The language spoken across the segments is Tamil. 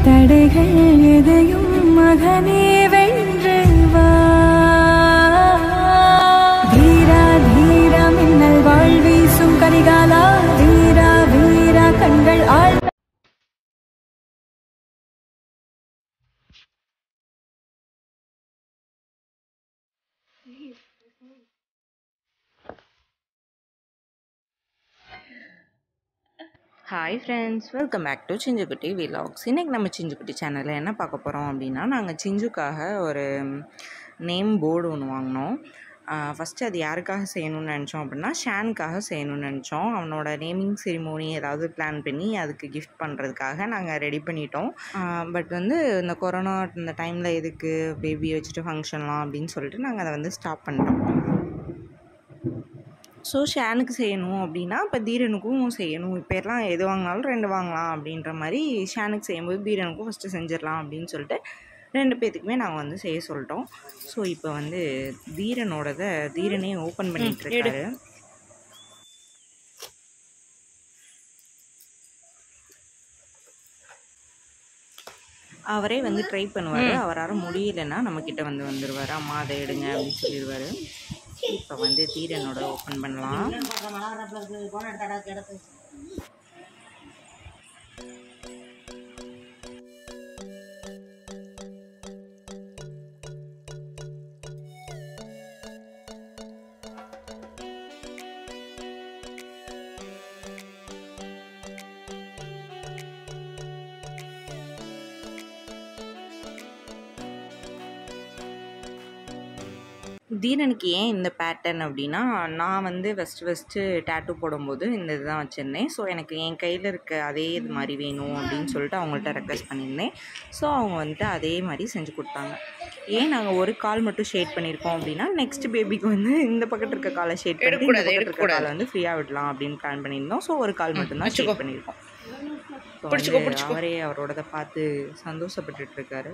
தடைகள் எதையும் மகனே வென்று வா தீரா தீரா மின்னல் வாழ் வீசும் கரிகாலா வீரா வீரா கண்கள் ஆள் hi friends welcome back to சிஞ்சுக்குட்டி விலாக்ஸ் இன்றைக்கி நம்ம சிஞ்சுக்குட்டி சேனலில் என்ன பார்க்க போகிறோம் அப்படின்னா நாங்கள் சிஞ்சுக்காக ஒரு நேம் போர்டு ஒன்று வாங்கினோம் ஃபஸ்ட்டு அது யாருக்காக செய்யணும்னு நினச்சோம் அப்படின்னா ஷானுக்காக செய்யணும்னு நினச்சோம் அவனோட நேமிங் செரிமோனி ஏதாவது பிளான் பண்ணி அதுக்கு கிஃப்ட் பண்ணுறதுக்காக நாங்கள் ரெடி பண்ணிட்டோம் பட் வந்து இந்த கொரோனா இந்த டைமில் எதுக்கு பேபி வச்சுட்டு ஃபங்க்ஷன்லாம் அப்படின்னு சொல்லிட்டு நாங்கள் அதை வந்து ஸ்டாப் பண்ணிட்டோம் ஸோ ஷேனுக்கு செய்யணும் அப்படின்னா இப்போ தீரனுக்கும் செய்யணும் இப்போ எல்லாம் எது வாங்கினாலும் ரெண்டு வாங்கலாம் அப்படின்ற மாதிரி ஷேனுக்கு செய்யும்போது தீரனுக்கும் ஃபஸ்ட்டு செஞ்சிடலாம் அப்படின்னு சொல்லிட்டு ரெண்டு பேர்த்துக்குமே நாங்கள் வந்து செய்ய சொல்லிட்டோம் ஸோ இப்போ வந்து தீரனோடத தீரனே ஓப்பன் பண்ணிட்டு இருக்காரு அவரே வந்து ட்ரை பண்ணுவார் அவரால் முடியலன்னா நம்மக்கிட்ட வந்து வந்துடுவார் அம்மா அதை எடுங்க அப்படின்னு சொல்லிடுவார் இப்போ வந்து தீரனோட ஓப்பன் பண்ணலாம் தீரனுக்கு ஏன் இந்த பேட்டர்ன் அப்படின்னா நான் வந்து ஃபஸ்ட்டு ஃபஸ்ட்டு டேட்டூ போடும்போது இந்த இதுதான் வச்சுருந்தேன் ஸோ எனக்கு என் கையில் இருக்க அதே இது மாதிரி வேணும் அப்படின்னு சொல்லிட்டு அவங்கள்ட்ட ரெக்வஸ்ட் பண்ணியிருந்தேன் ஸோ அவங்க வந்துட்டு அதே மாதிரி செஞ்சு கொடுத்தாங்க ஏன் நாங்கள் ஒரு கால் மட்டும் ஷேட் பண்ணியிருக்கோம் அப்படின்னா நெக்ஸ்ட் பேபிக்கு வந்து இந்த பக்கத்து இருக்க காலை ஷேட் பண்ணி இந்த பக்கத்து இருக்க காலை வந்து ஃப்ரீயாக விடலாம் அப்படின்னு பிளான் பண்ணியிருந்தோம் ஸோ ஒரு கால் மட்டும்தான் ஷேட் பண்ணியிருக்கோம் இப்போ வந்து அவரே அவரோடத பார்த்து சந்தோஷப்பட்டுட்டு இருக்காரு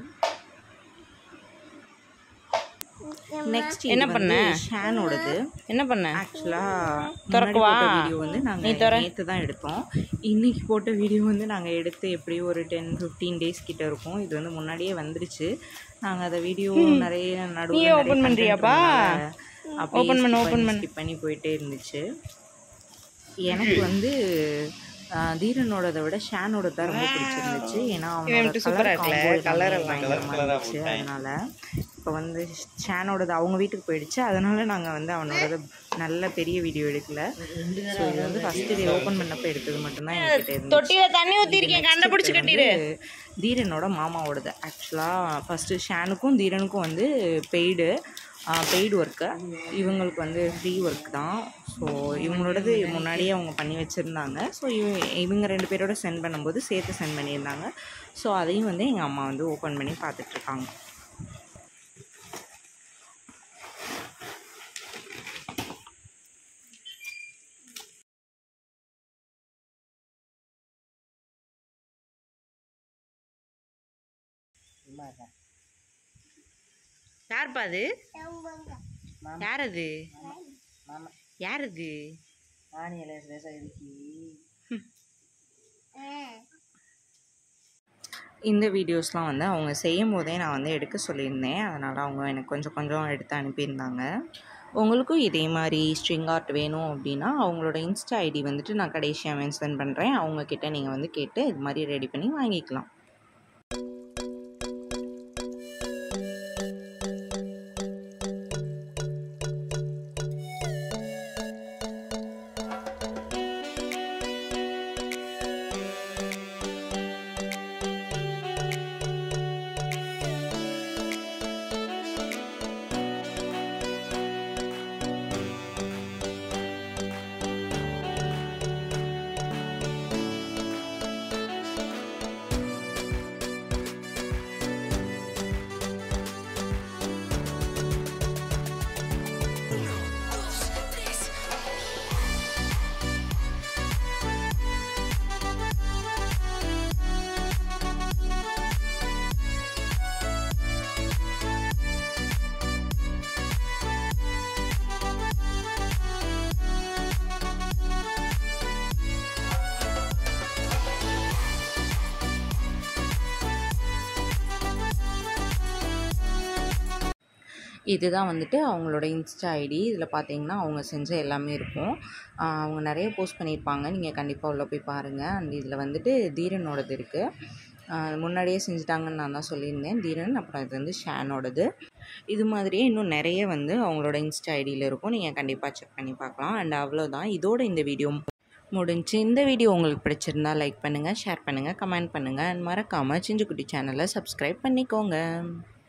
நெக்ஸ்ட் என்ன பண்ண ஷானோடது என்ன பண்ண ஆக்சுவலா திறக்கவா வீடியோ வந்து நாங்க நேத்து தான் எடுத்தோம் இன்னைக்கு போட்ட வீடியோ வந்து நாங்க எடுத்து எப்படியும் ஒரு டென் ஃபிஃப்டீன் டேஸ் கிட்ட இருக்கும் இது வந்து முன்னாடியே வந்துருச்சு நாங்க அதை வீடியோ நிறைய நடுவில் ஓபன் பண்றியாப்பா ஓபன் பண்ண ஓபன் பண்ண ஸ்கிப் பண்ணி போயிட்டே இருந்துச்சு எனக்கு வந்து ஆஹ், தீரனோடதை விட ஷானோட தான் ரொம்ப பிடிச்சிருந்துச்சு ஏன்னா அவனோட கலர் கலர் இருந்துச்சு அதனால இப்போ வந்து ஷானோடது அவங்க வீட்டுக்கு போயிடுச்சு அதனால நாங்கள் வந்து அவனோடது நல்ல பெரிய வீடியோ எடுக்கல ஸோ இது வந்து ஃபர்ஸ்ட் இதை ஓப்பன் பண்ணப்போ எடுத்தது மட்டும்தான் என்கிட்ட இருந்துச்சு தொட்டியில தண்ணி ஊத்திருக்கேன் கண்ணை பிடிச்சு கட்டிடு தீரனோட மாமாவோடது ஆக்சுவலாக ஃபஸ்ட்டு ஷானுக்கும் தீரனுக்கும் வந்து பெய்டு பெய்டு ஒர்க்கு இவங்களுக்கு வந்து ஃப்ரீ ஒர்க் தான் ஸோ இவங்களோடது முன்னாடியே அவங்க பண்ணி வச்சுருந்தாங்க ஸோ இவ இவங்க ரெண்டு பேரோட சென்ட் பண்ணும்போது சேர்த்து சென்ட் பண்ணியிருந்தாங்க ஸோ அதையும் வந்து எங்கள் அம்மா வந்து ஓப்பன் பண்ணி பார்த்துட்ருக்காங்க யார்ப்பா அது யார் அது யார் அது இந்த வீடியோஸ்லாம் வந்து அவங்க செய்யும் போதே நான் வந்து எடுக்க சொல்லியிருந்தேன் அதனால் அவங்க எனக்கு கொஞ்சம் கொஞ்சம் எடுத்து அனுப்பியிருந்தாங்க உங்களுக்கும் இதே மாதிரி ஸ்ட்ரிங் ஆர்ட் வேணும் அப்படின்னா அவங்களோட இன்ஸ்டா ஐடி வந்துட்டு நான் கடைசியாக மென்ஷன் பண்ணுறேன் அவங்கக்கிட்ட நீங்கள் வந்து கேட்டு இது மாதிரி ரெடி பண்ணி வாங்கிக்கலாம் இதுதான் வந்துட்டு அவங்களோட இன்ஸ்டா ஐடி இதில் பார்த்தீங்கன்னா அவங்க செஞ்ச எல்லாமே இருக்கும் ஆஹ் அவங்க நிறைய போஸ்ட் பண்ணியிருப்பாங்க நீங்கள் கண்டிப்பாக உள்ளே போய் பாருங்கள் அண்ட் இதில் வந்துட்டு தீரனோடது இருக்குது முன்னாடியே செஞ்சுட்டாங்கன்னு நான் தான் சொல்லியிருந்தேன் தீரன் அப்புறம் இது வந்து ஷானோடது இது மாதிரியே இன்னும் நிறைய வந்து அவங்களோட இன்ஸ்டா ஐடியில் இருக்கும் நீங்கள் கண்டிப்பாக செக் பண்ணி பார்க்கலாம் அண்ட் அவ்வளோதான் இதோட இந்த வீடியோ முடிஞ்சு இந்த வீடியோ உங்களுக்கு பிடிச்சிருந்தா லைக் பண்ணுங்கள் ஷேர் பண்ணுங்கள் கமெண்ட் பண்ணுங்கள் அண்ட் மறக்காமல் சிஞ்சுக்குட்டி சேனலை சப்ஸ்கிரைப் பண்ணிக்கோங்க